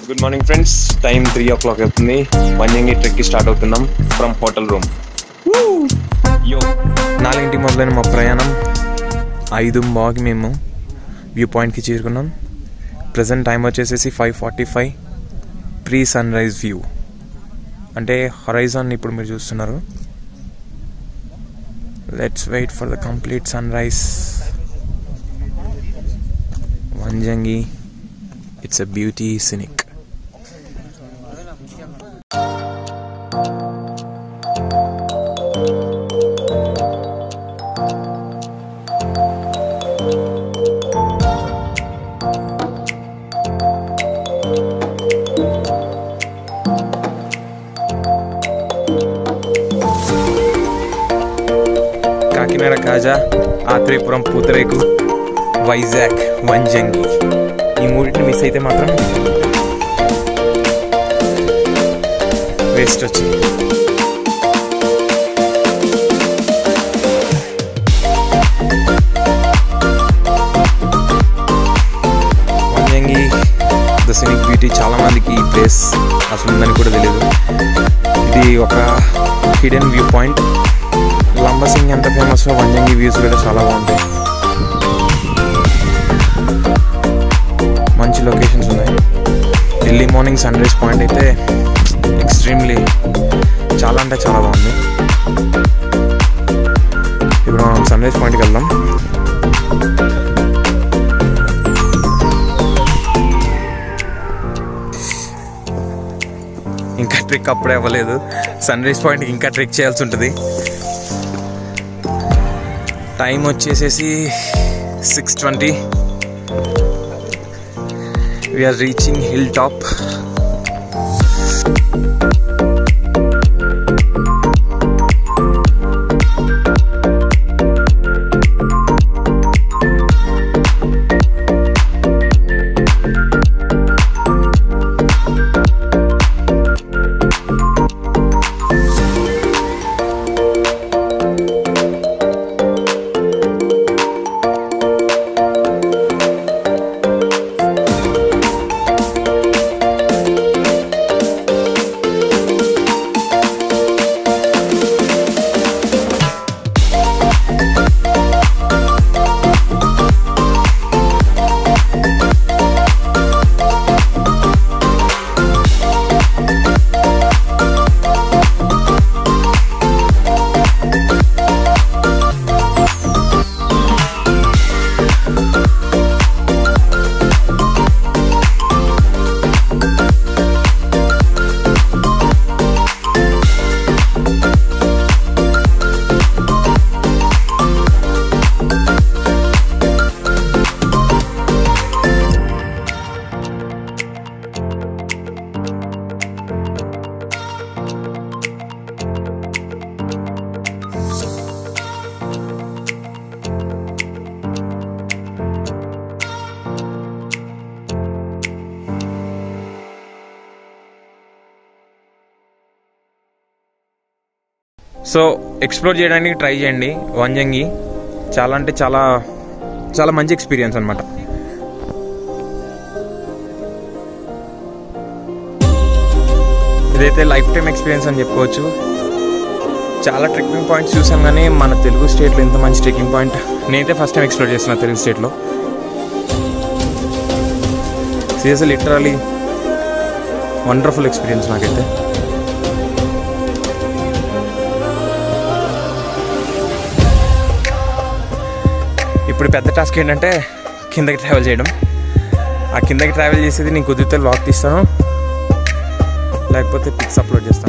Good morning friends time three o'clock అవుతుంది వంజంగి ట్రెక్కి start అవుతున్నాం ఫ్రమ్ హోటల్ రూమ్ యో నాలుగింటి మొదలైన మా ప్రయాణం ఐదు బాగి మేము వ్యూ పాయింట్కి చేరుకున్నాం ప్రజెంట్ టైం వచ్చేసేసి five forty five pre sunrise view అంటే హరైజాన్ ఇప్పుడు మీరు చూస్తున్నారు let's wait for the complete sunrise Vanjangi it's a beauty scenic Kakinada kaja Atreyapuram pootharekulu Vizag Vanjangi ఈ మూడింటిని మిస్ అయితే మాత్రం వేస్ట్ వచ్చింది వంజంగి ద సినిక్ బ్యూటీ చాలా మందికి ఈ ప్లేస్ అసలు ఉందని కూడా తెలియదు ఇది ఒక హిడెన్ వ్యూ పాయింట్ లంబసింగ్ ఎంత ఫేమస్ వంజంగి వ్యూస్ కూడా చాలా బాగుంటాయి మంచి లొకేషన్స్ ఉన్నాయి early morning sunrise point అయితే ఎక్స్ట్రీమ్లీ చాలా అంటే చాలా బాగుంది ఇప్పుడు మనం సన్ రైజ్ పాయింట్కి వెళ్దాం ఇంకా ట్రిక్ అప్పుడే అవ్వలేదు సన్ రైజ్ పాయింట్కి ఇంకా ట్రిక్ చేయాల్సి ఉంటుంది టైం వచ్చేసేసి six twenty we are reaching hill top so explore చేయడానికి ట్రై చేయండి వంజంగి చాలా అంటే చాలా చాలా మంచి ఎక్స్పీరియన్స్ అనమాట ఇదైతే లైఫ్ టైం ఎక్స్పీరియన్స్ అని చెప్పుకోవచ్చు చాలా ట్రెక్కింగ్ పాయింట్స్ చూసాం కానీ మన తెలుగు స్టేట్లో ఇంత మంచి ట్రెక్కింగ్ పాయింట్ నేనైతే ఫస్ట్ టైం ఎక్స్ప్లోర్ చేస్తున్నా తెలుగు స్టేట్లో సీరియస్ లిటరలీ వండర్ఫుల్ ఎక్స్పీరియన్స్ నాకైతే ఇప్పుడు పెద్ద టాస్క్ ఏంటంటే కిందకి ట్రావెల్ చేయడం ఆ కిందకి ట్రావెల్ చేసేది నేను కుదిరితే లాక్ తీస్తాను లేకపోతే పిక్స్ అప్లోడ్ చేస్తాను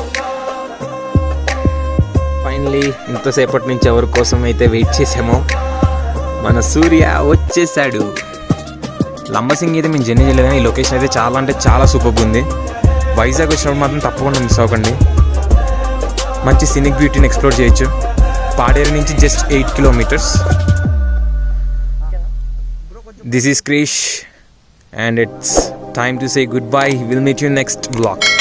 ఫైనలీ ఇంతసేపటి నుంచి ఎవరి కోసం అయితే వెయిట్ చేసామో మన సూర్య వచ్చేసాడు లంబసింగ్ అయితే మేము జర్నీ చేయలేదు కానీ ఈ లొకేషన్ అయితే చాలా అంటే చాలా సూపర్గా ఉంది వైజాగ్ వచ్చినప్పుడు మాత్రం తప్పకుండా మిస్ అవ్వకండి మంచి సినిక్ బ్యూటీని ఎక్స్ప్లోర్ చేయొచ్చు పాడేరు నుంచి just eight kilometres this is క్రీష్ and it's time to say goodbye. We'll meet you next vlog.